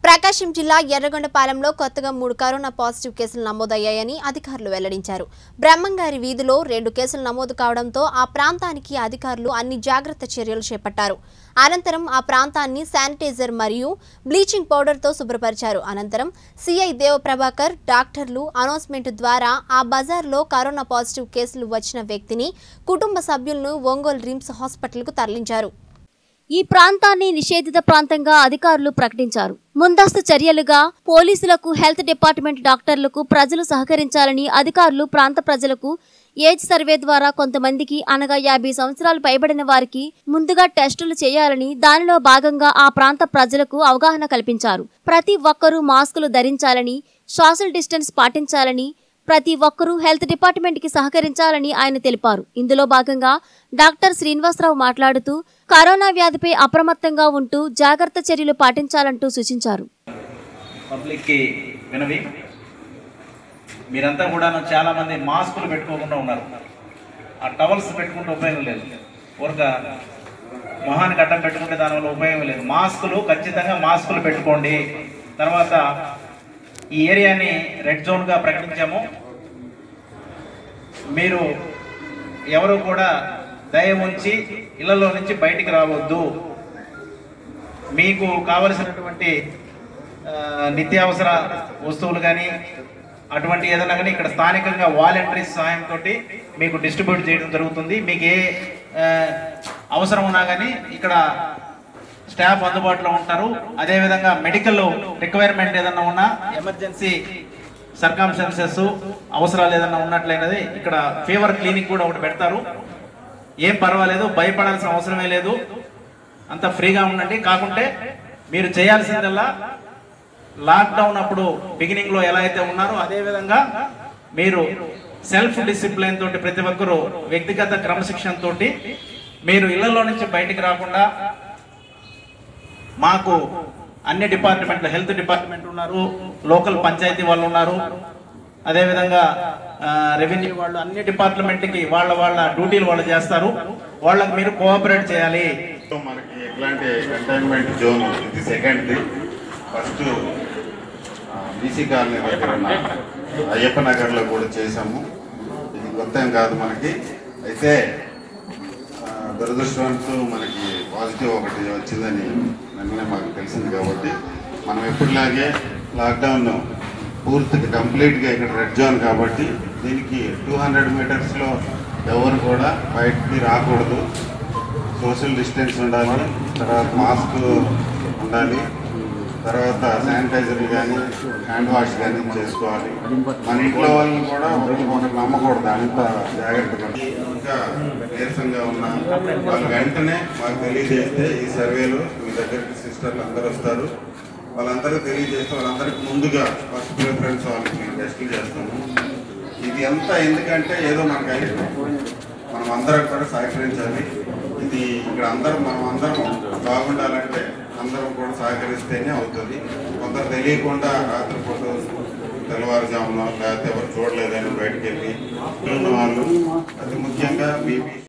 ప్రకాశం జిల్లా ఎర్రగొండపాలెంలో కొత్తగా మూడు కరోనా పాజిటివ్ కేసులు నమోదయ్యాయని అధికారులు వెల్లడించారు బ్రహ్మంగారి వీధిలో రెండు కేసులు నమోదు కావడంతో ఆ ప్రాంతానికి అధికారులు అన్ని జాగ్రత్త చర్యలు చేపట్టారు అనంతరం ఆ ప్రాంతాన్ని శానిటైజర్ మరియు బ్లీచింగ్ పౌడర్తో శుభ్రపరిచారు అనంతరం సిఐ దేవప్రభాకర్ డాక్టర్లు అనౌన్స్మెంట్ ద్వారా ఆ బజార్లో కరోనా పాజిటివ్ కేసులు వచ్చిన వ్యక్తిని కుటుంబ సభ్యులను ఒంగోలు రిమ్స్ హాస్పిటల్కు తరలించారు ఈ ప్రాంతాన్ని నిషేధిత ప్రాంతంగా అధికారులు ప్రకటించారు ముందస్తు చర్యలుగా పోలీసులకు హెల్త్ డిపార్ట్మెంట్ డాక్టర్లకు ప్రజలు సహకరించాలని అధికారులు ప్రాంత ప్రజలకు ఏజ్ సర్వే ద్వారా కొంతమందికి అనగా యాభై సంవత్సరాలు పైబడిన వారికి ముందుగా టెస్టులు చేయాలని దానిలో భాగంగా ఆ ప్రాంత ప్రజలకు అవగాహన కల్పించారు ప్రతి ఒక్కరూ మాస్కులు ధరించాలని సోషల్ డిస్టెన్స్ పాటించాలని ప్రతి ఒక్కరూ హెల్త్ డిపార్ట్మెంట్ కి సహకరించాలని ఆయన తెలిపారు ఇందులో భాగంగా డాక్టర్ శ్రీనివాసరావు మాట్లాడుతూ కరోనా వ్యాధిపై అప్రమత్తంగా ఉంటూ జాగ్రత్త చర్యలు పాటించాలంటూ సూచించారు పబ్లిక్కి వినవి మీరంతా కూడా చాలా మంది మాస్కులు పెట్టుకోకుండా ఉన్నారు ఆ టవల్స్ పెట్టుకుంటే ఉపయోగం లేదు ఊరక మొహానికి అడ్డం పెట్టుకుంటే దానివల్ల ఉపయోగం లేదు మాస్కులు ఖచ్చితంగా మాస్కులు పెట్టుకోండి తర్వాత ఈ ఏరియాని రెడ్ జోన్గా ప్రకటించాము మీరు ఎవరు కూడా దయ ఉంచి ఇళ్లలో నుంచి బయటికి రావద్దు మీకు కావలసినటువంటి ఆ, నిత్యావసర వస్తువులు కానీ అటువంటి ఏదైనా కానీ ఇక్కడ స్థానికంగా వాలంటీర్స్ సహాయంతో మీకు డిస్ట్రిబ్యూట్ చేయడం జరుగుతుంది మీకు ఏ ఆ, అవసరం ఉన్నా కానీ ఇక్కడ స్టాఫ్ అందుబాటులో ఉంటారు అదేవిధంగా మెడికల్ రిక్వైర్మెంట్ ఏదైనా ఉన్నా ఎమర్జెన్సీ సర్కామ్స్టాన్సెస్ అవసరాలు ఏదైనా ఉన్నట్లయినది ఇక్కడ ఫీవర్ క్లినిక్ కూడా ఒకటి పెడతారు ఏం పర్వాలేదు భయపడాల్సిన అవసరమే లేదు అంత ఫ్రీగా ఉండండి కాకుంటే మీరు చేయాల్సిందల్లా లాక్డౌన్ అప్పుడు బిగినింగ్ లో ఎలా అయితే ఉన్నారో అదే విధంగా మీరు సెల్ఫ్ డిసిప్లిన్ తోటి ప్రతి ఒక్కరూ వ్యక్తిగత క్రమశిక్షణ తోటి మీరు ఇళ్లలో నుంచి బయటికి రాకుండా మాకు అన్ని డిపార్ట్మెంట్లు హెల్త్ డిపార్ట్మెంట్ ఉన్నారు లోకల్ పంచాయతీ వాళ్ళు ఉన్నారు అదేవిధంగా రెవెన్యూ వాళ్ళు అన్ని డిపార్ట్మెంట్కి వాళ్ళ వాళ్ళ డ్యూటీలు వాళ్ళు చేస్తారు వాళ్ళకి మీరు కోఆపరేట్ చేయాలి సో మనకి ఎట్లాంటి కంటైన్మెంట్ జోన్ ఇది సెకండ్ ఫస్ట్ బీసీ కాలనీ దగ్గర ఉన్న అయ్యప్ప నగర్లో కూడా చేసాము ఇది కొత్త ఏం కాదు మనకి అయితే ఆ, దురదృష్టవంతు మనకి పాజిటివ్ ఒకటి వచ్చిందని నిన్ననే మాకు తెలిసింది కాబట్టి మనం ఎప్పటిలాగే లాక్డౌన్ పూర్తిగా కంప్లీట్గా ఇక్కడ రెడ్ జోన్ కాబట్టి దీనికి టూ హండ్రెడ్ మీటర్స్లో ఎవరు కూడా బయటికి రాకూడదు సోషల్ డిస్టెన్స్ ఉండాలి తర్వాత మాస్క్ ఉండాలి తర్వాత శానిటైజర్ కానీ హ్యాండ్ వాష్ కానీ చేసుకోవాలి మన ఇంట్లో వాళ్ళని కూడా ఒకరికి ఒకరు నమ్మకూడదు అంత జాగ్రత్తగా ఇంకా నీరసంగా ఉన్న వాళ్ళు వెంటనే మాకు తెలియజేస్తే ఈ సర్వేలో మీ దగ్గరికి సిస్టర్లు అందరూ వస్తారు వాళ్ళందరూ తెలియజేస్తే వాళ్ళందరికీ ముందుగా ఫస్ట్ ప్రిఫరెన్స్ వాళ్ళకి మేము టెస్టులు చేస్తాము ఇది ఎంత ఎందుకంటే ఏదో మనకు అయిపోయింది మనం అందరం కూడా సహకరించాలి ఇది ఇక్కడ అందరం మనం అందరం బాగుండాలంటే అందరం కూడా సహకరిస్తేనే అవుతుంది కొందరు తెలియకుండా రాత్రిపూట తెల్లవారుజామున లేకపోతే ఎవరు చూడలేదని బయటకు వెళ్ళి ఉన్న వాళ్ళు అతి ముఖ్యంగా బీపీ